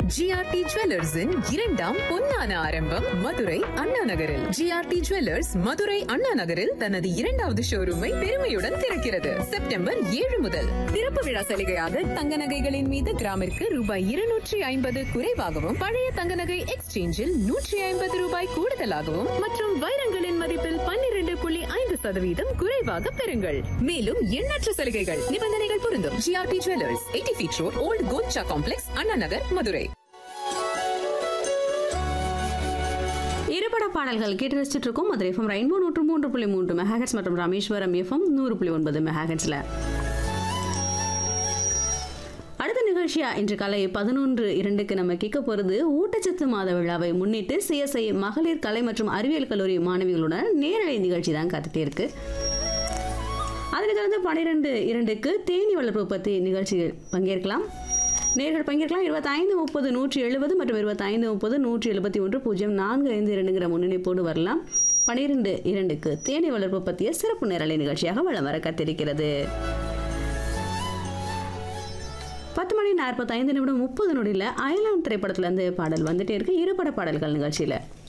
GRT ஜுவல்லர்ஸின் இரண்டாம் பொன்னான ஆரம்பம் மதுரை அண்ணா நகரில் ஜிஆர்டி ஜுவல்லர்ஸ் மதுரை அண்ணா நகரில் தனது இரண்டாவது ஷோரூமை பெருமையுடன் திறக்கிறது செப்டம்பர் ஏழு முதல் திறப்பு விழா சலுகையாக தங்க நகைகளின் மீது கிராமிற்கு ரூபாய் இருநூற்றி ஐம்பது குறைவாகவும் பழைய தங்க நகை எக்ஸ்சேஞ்சில் நூற்றி ஐம்பது ரூபாய் கூடுதலாகவும் மற்றும் வைரங்களின் மதிப்பில் பன்னிரண்டு புள்ளி ஐந்து சதவீதம் குறைவாக பெறுங்கள் மேலும் எண்ணற்ற சலுகைகள் நிபந்தனைகள் பொருந்தும் GRT jewellers eighty feet road old Kolcha complex Anna Nagar Madurai இருபட பாடல்கள் கேட்டு ரசிச்சுட்டு இருக்கோம் மதுரை எஃப்எம் ரெயின்போ நூற்று மூன்று புள்ளி மூன்று மெகாஹெட்ஸ் மற்றும் ராமேஸ்வரம் எஃப்எம் நூறு புள்ளி ஒன்பது மெகாஹெட்ஸ்ல அடுத்த நிகழ்ச்சியா இன்று காலை பதினொன்று இரண்டுக்கு நம்ம கேட்க போறது ஊட்டச்சத்து மாத விழாவை முன்னிட்டு சிஎஸ்ஐ மகளிர் கலை மற்றும் அறிவியல் கல்லூரி மாணவிகளுடன் நேரலை நிகழ்ச்சி தான் காத்துட்டே இருக்கு அதனைத் தொடர்ந்து பன்னிரெண்டு இரண்டுக்கு தேனி வளர்ப்பு பற்றி நிகழ்ச்சிகள் பங்கேற்கலாம் நேர்கள் பங்கேற்கலாம் இருபத்தைந்து முப்பது நூற்றி எழுபது மற்றும் இருபத்தைந்து முப்பது நூற்றி எழுபத்தி ஒன்று பூஜ்ஜியம் நான்கு ஐந்து இரண்டுங்கிற முன்னிணைப்போடு வரலாம் பன்னிரெண்டு இரண்டுக்கு தேனி வளர்ப்பு பற்றிய சிறப்பு நேரலை நிகழ்ச்சியாக வளம் வர காத்திருக்கிறது பத்து மணி நாற்பத்தைந்து நிமிடம் முப்பது நொடியில் அயலான் திரைப்படத்துல இருந்து பாடல் வந்துட்டே இருக்கு இருபட பாடல்கள் நிகழ்ச்சியில்